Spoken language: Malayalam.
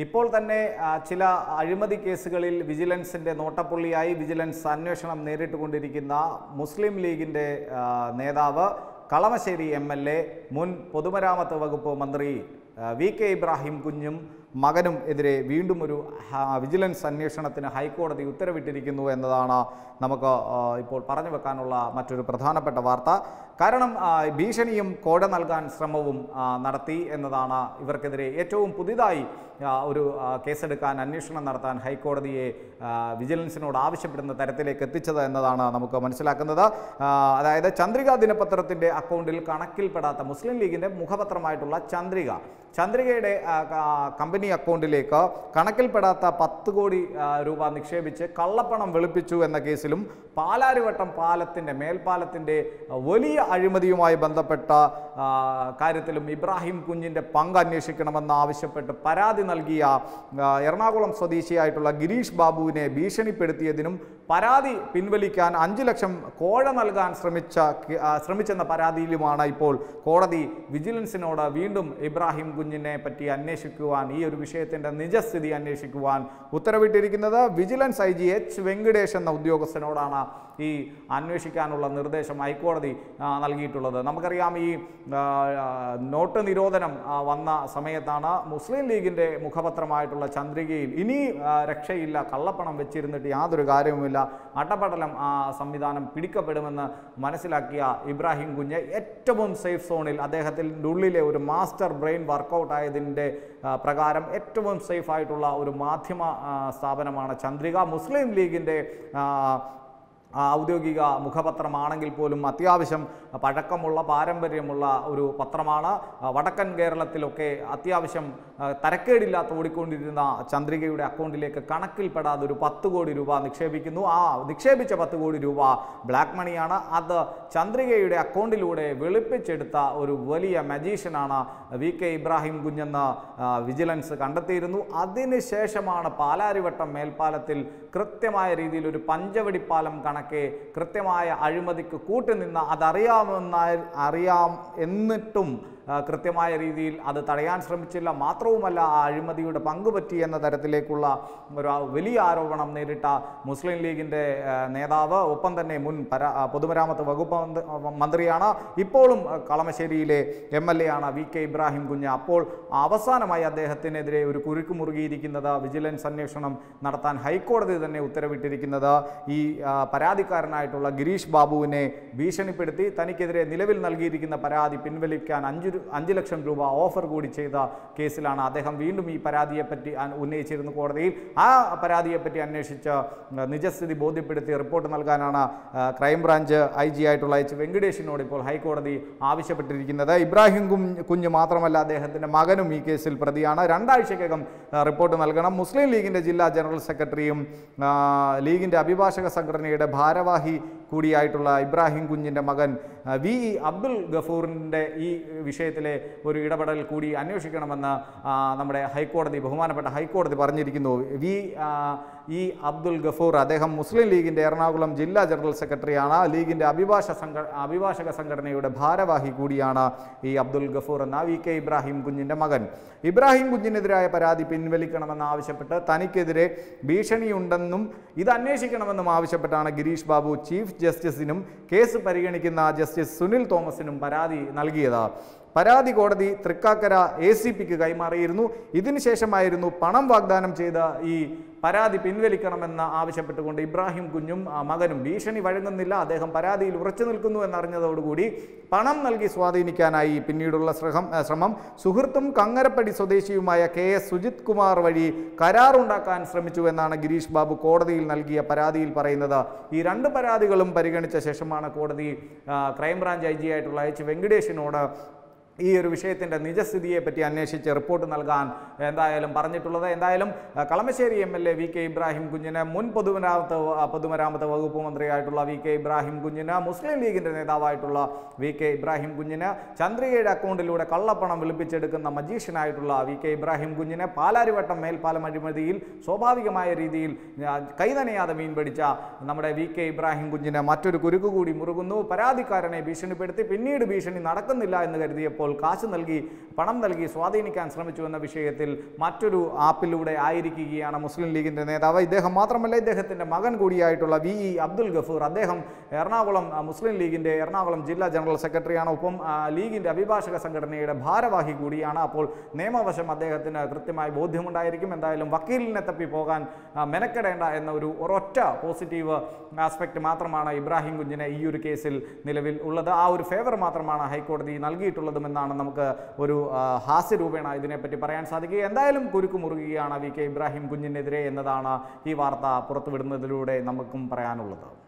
ഇപ്പോൾ തന്നെ ആ, ചില അഴിമതി കേസുകളിൽ വിജിലൻസിന്റെ നോട്ടപ്പുള്ളിയായി വിജിലൻസ് അന്വേഷണം നേരിട്ടുകൊണ്ടിരിക്കുന്ന മുസ്ലിം ലീഗിന്റെ ആ, നേതാവ് കളമശ്ശേരി എം എൽ എ മുൻ പൊതുമരാമത്ത് വകുപ്പ് മന്ത്രി ആ, വി കെ ഇബ്രാഹിം കുഞ്ഞും മകനും എതിരെ വീണ്ടും ഒരു ഹ- വിജിലൻസ് അന്വേഷണത്തിന് ഹൈക്കോടതി ഉത്തരവിട്ടിരിക്കുന്നു എന്നതാണ് നമുക്ക് ആ, ഇപ്പോൾ പറഞ്ഞു വെക്കാനുള്ള മറ്റൊരു പ്രധാനപ്പെട്ട വാർത്ത കാരണം ആ, ഭീഷണിയും കോഴ നൽകാൻ ശ്രമവും ആ, നടത്തി എന്നതാണ് ഇവർക്കെതിരെ ഏറ്റവും പുതിയതായി ആ, ഒരു ആ, കേസെടുക്കാൻ അന്വേഷണം നടത്താൻ ഹൈക്കോടതിയെ ആ, വിജിലൻസിനോട് ആവശ്യപ്പെടുന്ന തരത്തിലേക്ക് എത്തിച്ചത് എന്നതാണ് നമുക്ക് മനസ്സിലാക്കുന്നത് ആ, അതായത് ചന്ദ്രിക ദിനപത്രത്തിൻ്റെ അക്കൗണ്ടിൽ കണക്കിൽപ്പെടാത്ത മുസ്ലിം ലീഗിൻ്റെ മുഖപത്രമായിട്ടുള്ള ചന്ദ്രിക ചന്ദ്രികയുടെ ആ, ക- കമ്പനി അക്കൗണ്ടിലേക്ക് കണക്കിൽപ്പെടാത്ത പത്ത് കോടി ആ, രൂപ നിക്ഷേപിച്ച് കള്ളപ്പണം വെളുപ്പിച്ചു എന്ന കേസിലും പാലാരിവട്ടം പാലത്തിൻ്റെ മേൽപ്പാലത്തിൻ്റെ വലിയ അഴിമതിയുമായി ബന്ധപ്പെട്ട ആ, കാര്യത്തിലും ഇബ്രാഹിം കുഞ്ഞിൻ്റെ പങ്ക് അന്വേഷിക്കണമെന്ന് ആവശ്യപ്പെട്ട് പരാതി നൽകിയ ആ, എറണാകുളം സ്വദേശിയായിട്ടുള്ള ഗിരീഷ് ബാബുവിനെ ഭീഷണിപ്പെടുത്തിയതിനും പരാതി പിൻവലിക്കാൻ അഞ്ച് ലക്ഷം കോഴ നൽകാൻ ശ്രമിച്ച കെ- ആ, ശ്രമിച്ചെന്ന പരാതിയിലുമാണ് ഇപ്പോൾ കോടതി വിജിലൻസിനോട് വീണ്ടും ഇബ്രാഹിം കുഞ്ഞിനെ പറ്റി അന്വേഷിക്കുവാൻ ഈ ഒരു വിഷയത്തിൻ്റെ നിജസ്ഥിതി അന്വേഷിക്കുവാൻ ഉത്തരവിട്ടിരിക്കുന്നത് vigilance I G H Venkatesh എന്ന ഉദ്യോഗസ്ഥനോടാണ് ഈ അന്വേഷിക്കാനുള്ള നിർദ്ദേശം ഹൈക്കോടതി ആ, നൽകിയിട്ടുള്ളത് നമുക്കറിയാം ഈ ആ, ആ, നോട്ട് നിരോധനം ആ, വന്ന സമയത്താണ് മുസ്ലിം ലീഗിൻ്റെ മുഖപത്രമായിട്ടുള്ള ചന്ദ്രികയിൽ ഇനി ആ, രക്ഷയില്ല കള്ളപ്പണം വെച്ചിരുന്നിട്ട് യാതൊരു കാര്യവുമില്ല അട്ടപ്പടലം ആ സംവിധാനം പിടിക്കപ്പെടുമെന്ന് മനസ്സിലാക്കിയ ഇബ്രാഹിം കുഞ്ഞ് ഏറ്റവും സേഫ് സോണിൽ അദ്ദേഹത്തിൻ്റെ ഉള്ളിലെ ഒരു മാസ്റ്റർ ബ്രെയിൻ വർക്കൗട്ട് ആയതിൻ്റെ ആ, പ്രകാരം ഏറ്റവും സേഫ് ആയിട്ടുള്ള ഒരു മാധ്യമ ആ, സ്ഥാപനമാണ് ചന്ദ്രിക മുസ്ലിം ലീഗിൻ്റെ ആ, ആ ഔദ്യോഗിക മുഖപത്രമാണെങ്കിൽ പോലും അത്യാവശ്യം പഴക്കമുള്ള പാരമ്പര്യമുള്ള ഒരു പത്രമാണ് ആ, വടക്കൻ കേരളത്തിലൊക്കെ അത്യാവശ്യം ആ, തരക്കേടില്ലാത്ത ഓടിക്കൊണ്ടിരുന്ന ചന്ദ്രികയുടെ അക്കൗണ്ടിലേക്ക് കണക്കിൽപ്പെടാതെ ഒരു പത്ത് കോടി രൂപ നിക്ഷേപിക്കുന്നു ആ നിക്ഷേപിച്ച പത്ത് കോടി രൂപ ബ്ലാക്ക് മണിയാണ് അത് ചന്ദ്രികയുടെ അക്കൗണ്ടിലൂടെ വെളുപ്പിച്ചെടുത്ത ഒരു വലിയ മജീഷ്യനാണ് വി കെ ഇബ്രാഹിം കുഞ്ഞെന്ന് ആ, വിജിലൻസ് കണ്ടെത്തിയിരുന്നു അതിനുശേഷമാണ് പാലാരിവട്ടം മേൽപ്പാലത്തിൽ കൃത്യമായ രീതിയിൽ ഒരു പഞ്ചവടിപ്പാലം കണക്കെ കൃത്യമായ അഴിമതിക്ക് കൂട്ടുനിന്ന അതറിയാമെന്ന അറിയാം എന്നിട്ടും ആ, കൃത്യമായ രീതിയിൽ അത് തടയാൻ ശ്രമിച്ചില്ല മാത്രവുമല്ല ആ അഴിമതിയുടെ പങ്കുപറ്റി എന്ന തരത്തിലേക്കുള്ള ഒരു ആ വലിയ ആരോപണം നേരിട്ട മുസ്ലിം ലീഗിൻ്റെ ആ, നേതാവ് ഒപ്പം തന്നെ മുൻ പരാ ആ, പൊതുമരാമത്ത് വകുപ്പ് മന്ത്രി- മന്ത്രിയാണ് ഇപ്പോഴും ആ, കളമശ്ശേരിയിലെ എം എൽ എ ആണ് വി കെ ഇബ്രാഹിം കുഞ്ഞ് അപ്പോൾ അവസാനമായി അദ്ദേഹത്തിനെതിരെ ഒരു കുരുക്ക് മുറുകിയിരിക്കുന്നത് വിജിലൻസ് അന്വേഷണം നടത്താൻ ഹൈക്കോടതി തന്നെ ഉത്തരവിട്ടിരിക്കുന്നത് ഈ ആ, പരാതിക്കാരനായിട്ടുള്ള ഗിരീഷ് ബാബുവിനെ ഭീഷണിപ്പെടുത്തി തനിക്കെതിരെ നിലവിൽ നൽകിയിരിക്കുന്ന പരാതി പിൻവലിക്കാൻ അഞ്ച് രു- അഞ്ച് ലക്ഷം രൂപ ഓഫർ കൂടി ചെയ്ത കേസിലാണ് അദ്ദേഹം വീണ്ടും ഈ പരാതിയെപ്പറ്റി അൻ- ഉന്നയിച്ചിരുന്നു കോടതിയിൽ ആ പരാതിയെപ്പറ്റി അന്വേഷിച്ച് ആ, നിജസ്ഥിതി ബോധ്യപ്പെടുത്തി റിപ്പോർട്ട് നൽകാനാണ് ആ, ക്രൈംബ്രാഞ്ച് ഐ ജി ആയിട്ടുള്ള എച്ച് വെങ്കടേഷിനോട് ഇപ്പോൾ ഹൈക്കോടതി ആവശ്യപ്പെട്ടിരിക്കുന്നത് ഇബ്രാഹിം കുഞ്ഞ് കുഞ്ഞ് മാത്രമല്ല അദ്ദേഹത്തിൻ്റെ മകനും ഈ കേസിൽ പ്രതിയാണ് രണ്ടാഴ്ചക്കകം ആ, റിപ്പോർട്ട് നൽകണം മുസ്ലിം ലീഗിൻ്റെ ജില്ലാ ജനറൽ സെക്രട്ടറിയും ആ, ലീഗിൻ്റെ അഭിഭാഷക സംഘടനയുടെ ഭാരവാഹി കൂടിയായിട്ടുള്ള ഇബ്രാഹിം കുഞ്ഞിൻ്റെ മകൻ ആ, വി ഇ അബ്ദുൽ ഗഫൂറിൻ്റെ ഈ വിഷയത്തിലെ ഒരു ഇടപെടൽ കൂടി അന്വേഷിക്കണമെന്ന് ആ, നമ്മുടെ ഹൈക്കോടതി ബഹുമാനപ്പെട്ട ഹൈക്കോടതി പറഞ്ഞിരിക്കുന്നു വി ആ, ഇ അബ്ദുൽ ഗഫൂർ അദ്ദേഹം മുസ്ലിം ലീഗിൻ്റെ എറണാകുളം ജില്ലാ ജനറൽ സെക്രട്ടറിയാണ് ലീഗിൻ്റെ അഭിഭാഷ സംഘ അഭിഭാഷക സംഘടനയുടെ ഭാരവാഹി കൂടിയാണ് ഈ അബ്ദുൽ ഗഫൂർ എന്ന വി കെ ഇബ്രാഹിം കുഞ്ഞിൻ്റെ മകൻ ഇബ്രാഹിം കുഞ്ഞിനെതിരായ പരാതി പിൻവലിക്കണമെന്ന് ആവശ്യപ്പെട്ട് തനിക്കെതിരെ ഭീഷണിയുണ്ടെന്നും ഇത് അന്വേഷിക്കണമെന്നും ആവശ്യപ്പെട്ടാണ് ഗിരീഷ് ബാബു ചീഫ് ജസ്റ്റിസിനും കേസ് പരിഗണിക്കുന്ന ജസ്റ്റിസ് സുനിൽ തോമസിനും പരാതി നൽകിയത് പരാതി കോടതി തൃക്കാക്കര എ സി പിക്ക് കൈമാറിയിരുന്നു ഇതിനുശേഷമായിരുന്നു പണം വാഗ്ദാനം ചെയ്ത ഈ പരാതി പിൻവലിക്കണമെന്ന് ആവശ്യപ്പെട്ടുകൊണ്ട് ഇബ്രാഹിം കുഞ്ഞും ആ, മകനും ഭീഷണി വഴങ്ങുന്നില്ല അദ്ദേഹം പരാതിയിൽ ഉറച്ചു നിൽക്കുന്നു എന്നറിഞ്ഞതോടുകൂടി പണം നൽകി സ്വാധീനിക്കാനായി പിന്നീടുള്ള ശ്രമം ആ, ശ്രമം സുഹൃത്തും കങ്ങരപ്പടി സ്വദേശിയുമായ കെ എസ് സുജിത് കുമാർ വഴി കരാറുണ്ടാക്കാൻ ശ്രമിച്ചു എന്നാണ് ഗിരീഷ് ബാബു കോടതിയിൽ നൽകിയ പരാതിയിൽ പറയുന്നത് ഈ രണ്ട് പരാതികളും പരിഗണിച്ച ശേഷമാണ് കോടതി ആ, ക്രൈംബ്രാഞ്ച് ഐ ജി ആയിട്ടുള്ള എച്ച് വെങ്കടേഷിനോട് ഈ ഒരു വിഷയത്തിൻ്റെ നിജസ്ഥിതിയെ പറ്റി അന്വേഷിച്ച് റിപ്പോർട്ട് നൽകാൻ എന്തായാലും പറഞ്ഞിട്ടുള്ളത് എന്തായാലും ആ, Kalamassery M L A V K Ibrahim കുഞ്ഞിന് മുൻ പൊതുമരാമത്ത് വ- ആ, പൊതുമരാമത്ത് വകുപ്പ് മന്ത്രിയായിട്ടുള്ള വി കെ ഇബ്രാഹിം കുഞ്ഞിന് മുസ്ലിം ലീഗിൻ്റെ നേതാവായിട്ടുള്ള വി കെ ഇബ്രാഹിം കുഞ്ഞിന് ചന്ദ്രികയുടെ അക്കൗണ്ടിലൂടെ കള്ളപ്പണം വിളിപ്പിച്ചെടുക്കുന്ന മജീഷ്യനായിട്ടുള്ള വി കെ ഇബ്രാഹിം കുഞ്ഞിന് പാലാരിവട്ടം മേൽപ്പാലം അഴിമതിയിൽ സ്വാഭാവികമായ രീതിയിൽ ആ, കൈനനയാതെ മീൻ പിടിച്ച നമ്മുടെ വി കെ ഇബ്രാഹിം കുഞ്ഞിന് മറ്റൊരു കുരുക്ക് കൂടി മുറുകുന്നു പരാതിക്കാരനെ ഭീഷണിപ്പെടുത്തി പിന്നീട് ഭീഷണി നടക്കുന്നില്ല എന്ന് കരുതിയപ്പോൾ നൽകിയപ്പോൾ കാശ് നൽകി പണം നൽകി സ്വാധീനിക്കാൻ ശ്രമിച്ചു എന്ന വിഷയത്തിൽ മറ്റൊരു ആപ്പിലൂടെ ആയിരിക്കുകയാണ് മുസ്ലിം ലീഗിൻ്റെ നേതാവ് ഇദ്ദേഹം മാത്രമല്ല ഇദ്ദേഹത്തിൻ്റെ മകൻ കൂടിയായിട്ടുള്ള വി ഇ അബ്ദുൽ ഗഫൂർ അദ്ദേഹം എറണാകുളം ആ, മുസ്ലിം ലീഗിൻ്റെ എറണാകുളം ജില്ലാ ജനറൽ സെക്രട്ടറിയാണ് ഒപ്പം ആ, ലീഗിൻ്റെ അഭിഭാഷക സംഘടനയുടെ ഭാരവാഹി കൂടിയാണ് അപ്പോൾ നിയമവശം അദ്ദേഹത്തിന് കൃത്യമായി ബോധ്യമുണ്ടായിരിക്കും എന്തായാലും വക്കീലിനെ തപ്പി പോകാൻ ആ, മെനക്കെടേണ്ട എന്ന ഒരു ഒരൊറ്റ പോസിറ്റീവ് ആസ്പെക്ട് മാത്രമാണ് ഇബ്രാഹിം കുഞ്ഞിന് ഈ ഒരു കേസിൽ നിലവിൽ ഉള്ളത് ആ ഒരു ഫേവർ മാത്രമാണ് ഹൈക്കോടതി നൽകിയിട്ടുള്ളതുമെന്നാണ് നമുക്ക് ഒരു ആ, ഹാസ്യരൂപേണ ഇതിനെപ്പറ്റി പറയാൻ സാധിക്കുക എന്തായാലും കുരുക്ക് മുറുകുകയാണ് വി കെ ഇബ്രാഹിം കുഞ്ഞിനെതിരെ എന്നതാണ് ഈ വാർത്ത പുറത്തുവിടുന്നതിലൂടെ നമുക്കും പറയാനുള്ളത്